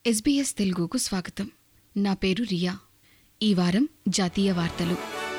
SBS తెలుగుకు స్వాగతం నా పేరు రియా ఈ వారం జాతీయ వార్తలు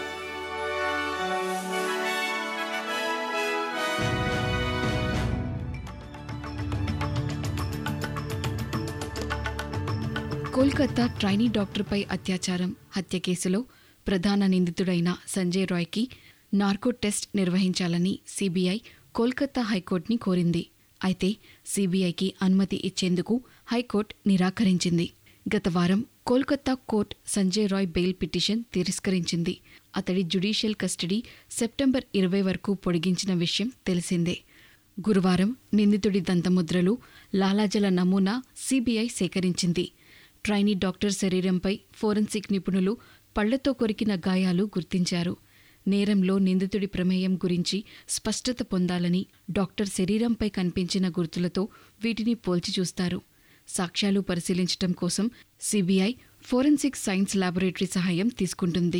కోల్కతా ట్రైనీ డాక్టర్పై అత్యాచారం హత్య కేసులో ప్రధాన నిందితుడైన సంజయ్ రాయ్కి నార్కో టెస్ట్ నిర్వహించాలని సీబీఐ కోల్కతా హైకోర్టుని కోరింది అయితే సీబీఐకి అనుమతి ఇచ్చేందుకు హైకోర్టు నిరాకరించింది గత వారం Kolkata court Sanjay Roy bail petition తిరస్కరించింది అతడి జ్యుడిషియల్ కస్టడీ సెప్టెంబర్ ఇరవై వరకు పొడిగించిన విషయం తెలిసిందే గురువారం నిందితుడి దంతముద్రలు లాలాజల నమూనా సీబీఐ సేకరించింది ట్రైనీ డాక్టర్ శరీరంపై ఫోరెన్సిక్ నిపుణులు పళ్లతో కొరికిన గాయాలు గుర్తించారు నేరంలో నిందితుడి ప్రమేయం గురించి స్పష్టత పొందాలని డాక్టర్ శరీరంపై కనిపించిన గుర్తులతో వీటిని పోల్చి చూస్తారు సాక్ష్యాలు పరిశీలించటం కోసం సీబీఐ ఫోరెన్సిక్ సైన్స్ ల్యాబొరేటరీ సహాయం తీసుకుంటుంది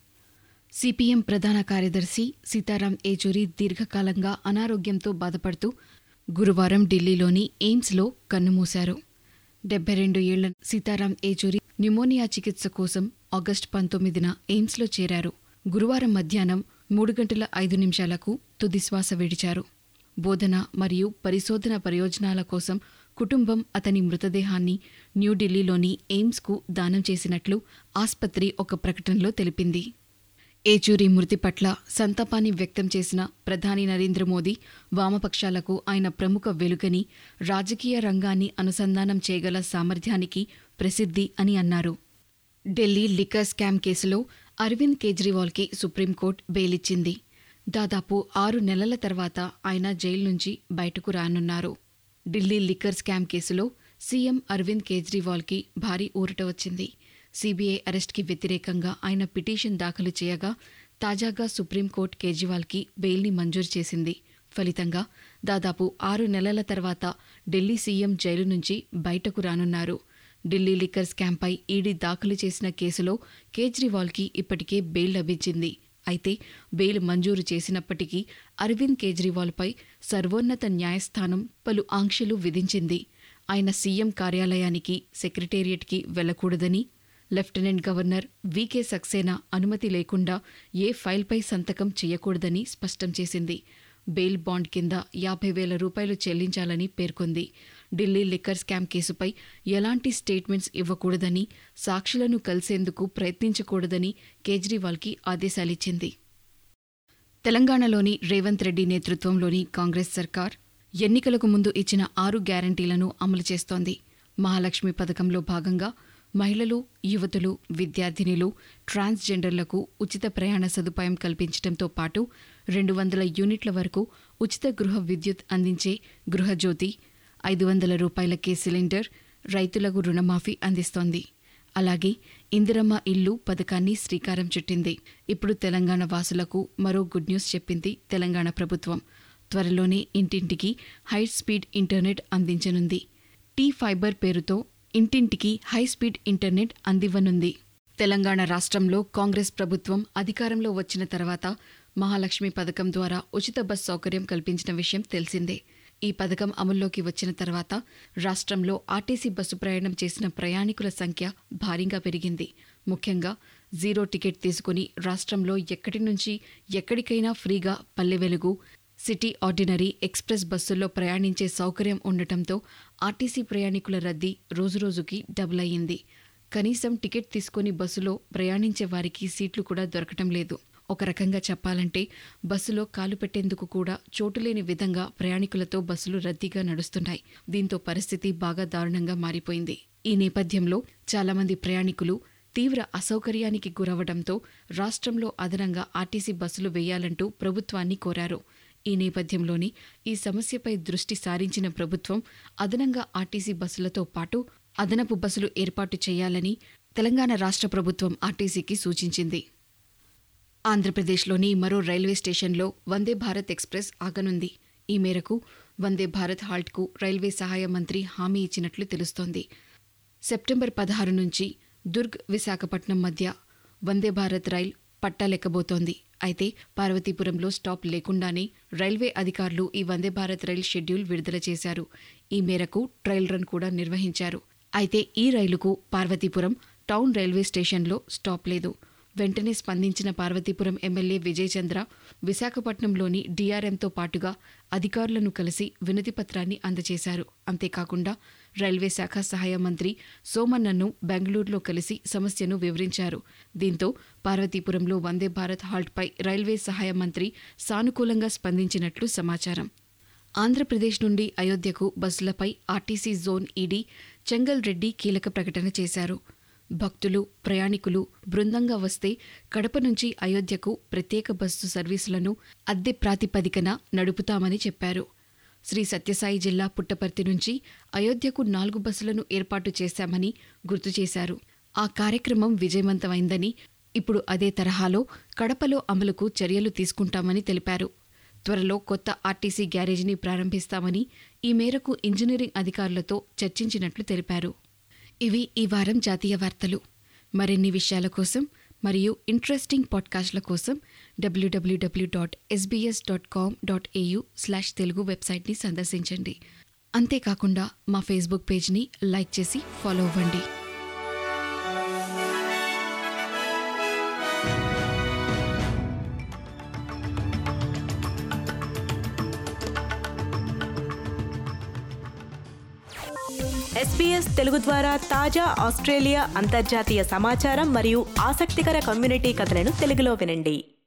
సిపిఎం ప్రధాన కార్యదర్శి సీతారాం ఏచూరి దీర్ఘకాలంగా అనారోగ్యంతో బాధపడుతూ గురువారం ఢిల్లీలోని ఎయిమ్స్లో కన్నుమూశారు డెబ్బై రెండు ఏళ్ల సీతారాం ఏచూరి న్యూమోనియా చికిత్స కోసం ఆగస్టు పంతొమ్మిదిన ఎయిమ్స్లో చేరారు గురువారం మధ్యాహ్నం మూడు గంటల ఐదు నిమిషాలకు తుదిశ్వాస విడిచారు బోధన మరియు పరిశోధన ప్రయోజనాల కోసం కుటుంబం అతని మృతదేహాన్ని న్యూఢిల్లీలోని ఎయిమ్స్కు దానం చేసినట్లు ఆస్పత్రి ఒక ప్రకటనలో తెలిపింది ఏచూరి మృతి పట్ల సంతాపాన్ని వ్యక్తం చేసిన ప్రధాని నరేంద్ర మోదీ వామపక్షాలకు ఆయన ప్రముఖ వెలుగని రాజకీయ రంగాన్ని అనుసంధానం చేయగల సామర్థ్యానికి ప్రసిద్ధి అని అన్నారు ఢిల్లీ లిక్కర్ స్కామ్ కేసులో అరవింద్ కేజ్రీవాల్కి సుప్రీంకోర్టు బెయిలిచ్చింది దాదాపు ఆరు నెలల తర్వాత ఆయన జైలు నుంచి బయటకు రానున్నారు ఢిల్లీ లిక్కర్ స్కామ్ కేసులో సీఎం అరవింద్ కేజ్రీవాల్కి భారీ ఊరట వచ్చింది సీబీఐ అరెస్ట్కి వ్యతిరేకంగా ఆయన పిటిషన్ దాఖలు చేయగా తాజాగా సుప్రీంకోర్టు కేజ్రీవాల్కి బెయిల్ని మంజూరు చేసింది ఫలితంగా దాదాపు ఆరు నెలల తర్వాత ఢిల్లీ సీఎం జైలు నుంచి బయటకు రానున్నారు ఢిల్లీ లిక్కర్ స్కామ్పై ఈడీ దాఖలు చేసిన కేసులో కేజ్రీవాల్కి ఇప్పటికే బెయిల్ లభించింది అయితే బెయిల్ మంజూరు చేసినప్పటికీ అరవింద్ కేజ్రీవాల్పై సర్వోన్నత న్యాయస్థానం పలు ఆంక్షలు విధించింది ఆయన సీఎం కార్యాలయానికి సెక్రటేరియట్కి వెళ్లకూడదని లెఫ్టినెంట్ గవర్నర్ వీకే సక్సేనా అనుమతి లేకుండా ఏ ఫైల్పై సంతకం చేయకూడదని స్పష్టం చేసింది బెయిల్ బాండ్ కింద యాభై వేల రూపాయలు చెల్లించాలని పేర్కొంది ఢిల్లీ లిక్కర్ స్కామ్ కేసుపై ఎలాంటి స్టేట్మెంట్స్ ఇవ్వకూడదని సాక్షులను కలిసేందుకు ప్రయత్నించకూడదని కేజ్రీవాల్కి ఆదేశాలిచ్చింది తెలంగాణలోని రేవంత్ రెడ్డి నేతృత్వంలోని కాంగ్రెస్ సర్కార్ ఎన్నికలకు ముందు ఇచ్చిన ఆరు గ్యారంటీలను అమలు చేస్తోంది మహాలక్ష్మి పథకంలో భాగంగా మహిళలు యువతులు విద్యార్థినులు ట్రాన్స్జెండర్లకు ఉచిత ప్రయాణ సదుపాయం కల్పించడంతో పాటు రెండు వందల యూనిట్ల వరకు ఉచిత గృహ విద్యుత్ అందించే గృహజ్యోతి ఐదు వందల రూపాయలకే సిలిండర్ రైతులకు రుణమాఫీ అందిస్తోంది అలాగే ఇందిరమ్మ ఇల్లు పథకాన్ని శ్రీకారం చుట్టింది ఇప్పుడు తెలంగాణ వాసులకు మరో గుడ్ న్యూస్ చెప్పింది తెలంగాణ ప్రభుత్వం త్వరలోనే ఇంటింటికి హై స్పీడ్ ఇంటర్నెట్ అందించనుంది టీ ఫైబర్ పేరుతో ఇంటింటికి హై స్పీడ్ ఇంటర్నెట్ అందివ్వనుంది తెలంగాణ రాష్ట్రంలో కాంగ్రెస్ ప్రభుత్వం అధికారంలో వచ్చిన తర్వాత మహాలక్ష్మి పథకం ద్వారా ఉచిత బస్ సౌకర్యం కల్పించిన విషయం తెలిసిందే ఈ పథకం అమల్లోకి వచ్చిన తర్వాత రాష్ట్రంలో ఆర్టీసీ బస్సు ప్రయాణం చేసిన ప్రయాణికుల సంఖ్య భారీగా పెరిగింది ముఖ్యంగా జీరో టికెట్ తీసుకుని రాష్ట్రంలో ఎక్కడి నుంచి ఎక్కడికైనా ఫ్రీగా పల్లె వెలుగు సిటీ ఆర్డినరీ ఎక్స్ప్రెస్ బస్సుల్లో ప్రయాణించే సౌకర్యం ఉండటంతో ఆర్టీసీ ప్రయాణికుల రద్దీ రోజురోజుకి డబుల్ అయ్యింది కనీసం టికెట్ తీసుకుని బస్సులో ప్రయాణించే వారికి సీట్లు కూడా దొరకటం లేదు ఒక రకంగా చెప్పాలంటే బస్సులో కాలు పెట్టేందుకు కూడా చోటులేని విధంగా ప్రయాణికులతో బస్సులు రద్దీగా నడుస్తున్నాయి దీంతో పరిస్థితి బాగా దారుణంగా మారిపోయింది ఈ నేపథ్యంలో చాలామంది ప్రయాణికులు తీవ్ర అసౌకర్యానికి గురవడంతో రాష్ట్రంలో అదనంగా ఆర్టీసీ బస్సులు వేయాలంటూ ప్రభుత్వాన్ని కోరారు ఈ నేపథ్యంలోనే ఈ సమస్యపై దృష్టి సారించిన ప్రభుత్వం అదనంగా ఆర్టీసీ బస్సులతో పాటు అదనపు బస్సులు ఏర్పాటు చేయాలని తెలంగాణ రాష్ట్ర ప్రభుత్వం ఆర్టీసీకి సూచించింది ఆంధ్రప్రదేశ్లోని మరో రైల్వే స్టేషన్లో వందే భారత్ ఎక్స్ప్రెస్ ఆగనుంది ఈ మేరకు వందే భారత్ హాల్ట్కు రైల్వే సహాయ మంత్రి హామీ ఇచ్చినట్లు తెలుస్తోంది సెప్టెంబర్ పదహారు నుంచి దుర్గ్ విశాఖపట్నం మధ్య వందే భారత్ రైల్ పట్టాలెక్కబోతోంది అయితే పార్వతీపురంలో స్టాప్ లేకుండానే రైల్వే అధికారులు ఈ వందే భారత్ రైల్ షెడ్యూల్ విడుదల చేశారు ఈ మేరకు ట్రయల్ రన్ కూడా నిర్వహించారు అయితే ఈ రైలుకు పార్వతీపురం టౌన్ రైల్వే స్టేషన్లో స్టాప్ లేదు వెంటనే స్పందించిన పార్వతీపురం ఎమ్మెల్యే విజయ్ చంద్ర విశాఖపట్నంలోని డీఆర్ఎంతో పాటుగా అధికారులను కలిసి వినతి పత్రాన్ని అందజేశారు అంతేకాకుండా రైల్వే శాఖ సహాయ మంత్రి సోమన్నను బెంగళూరులో కలిసి సమస్యను వివరించారు దీంతో పార్వతీపురంలో వందే భారత్ హాల్ట్పై రైల్వే సహాయ మంత్రి సానుకూలంగా స్పందించినట్లు సమాచారం ఆంధ్రప్రదేశ్ నుండి అయోధ్యకు బస్సులపై RTC zone ED Chengal Reddy కీలక ప్రకటన చేశారు భక్తులు ప్రయాణికులు బృందంగా వస్తే కడప నుంచి అయోధ్యకు ప్రత్యేక బస్సు సర్వీసులను అద్దె ప్రాతిపదికన నడుపుతామని చెప్పారు శ్రీ సత్యసాయి జిల్లా పుట్టపర్తి నుంచి అయోధ్యకు నాలుగు బస్సులను ఏర్పాటు చేశామని గుర్తు చేశారు ఆ కార్యక్రమం విజయవంతమైందని ఇప్పుడు అదే తరహాలో కడపలో అమలుకు చర్యలు తీసుకుంటామని తెలిపారు త్వరలో కొత్త ఆర్టీసీ గ్యారేజీని ప్రారంభిస్తామని ఈ మేరకు ఇంజనీరింగ్ అధికారులతో చర్చించినట్లు తెలిపారు ఇవి ఈ వారం జాతీయ వార్తలు మరిన్ని విషయాల కోసం మరియు ఇంట్రెస్టింగ్ పాడ్కాస్ట్ల కోసం డబ్ల్యూడబ్ల్యూడబ్ల్యూ dot SBS dot com dot AU slash Telugu వెబ్సైట్ని సందర్శించండి అంతేకాకుండా మా ఫేస్బుక్ పేజ్ని లైక్ చేసి ఫాలో అవ్వండి ఎస్బీఎస్ తెలుగు ద్వారా తాజా ఆస్ట్రేలియా అంతర్జాతీయ సమాచారం మరియు ఆసక్తికర కమ్యూనిటీ కథలను తెలుగులో వినండి